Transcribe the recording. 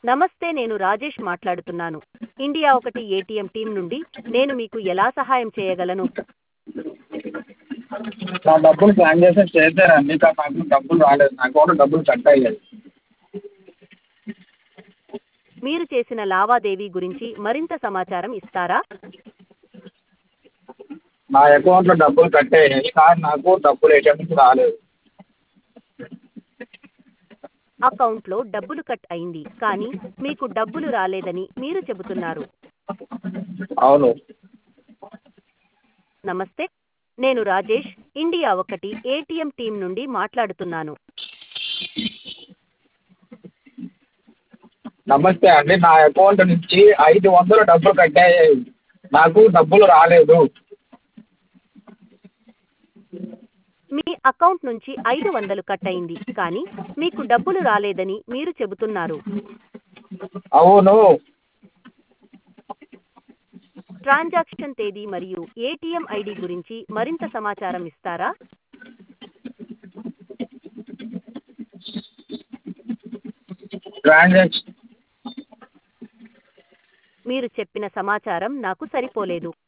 నమస్తే నేను రాజేష్ మాట్లాడుతున్నాను ఇండియా ఒకటి ఏటీఎం టీం నుండి నేను మీకు ఎలా సహాయం చేయగలను నా డబ్బులు ట్రాన్సాక్షన్ చేశానండి కానీ నాకు డబ్బులు రాలేదు నా అకౌంట్లో డబ్బులు కట్ అయ్యాయి మీరు చేసిన లావాదేవీ గురించి మరింత సమాచారం ఇస్తారా నా అకౌంట్లో డబ్బులు కట్ అయ్యాయి కానీ నాకు డబ్బులు ఏటీఎం నుంచి రాలేదు అకౌంట్లో డబ్బులు కట్ అయింది కానీ మీకు డబ్బులు రాలేదని మీరు చెబుతున్నారు అవును నమస్తే నేను రాజేష్ ఇండియా ఒకటి ఏటీఎం టీం నుండి మాట్లాడుతున్నాను నమస్తే అండి నా అకౌంట్ నుంచి ఐదు వందలు డబ్బులు కట్ అయ్యాయి నాకు డబ్బులు రాలేదు మీ అకౌంట్ నుంచి ఐదు వందలు కట్ అయింది కానీ మీకు డబ్బులు రాలేదని మీరు చెబుతున్నారు అవును ట్రాన్సాక్షన్ తేదీ మరియు ఏటీఎం ఐడి గురించి మరింత సమాచారం ఇస్తారా ట్రాన్సాక్షన్ మీరు చెప్పిన సమాచారం నాకు సరిపోలేదు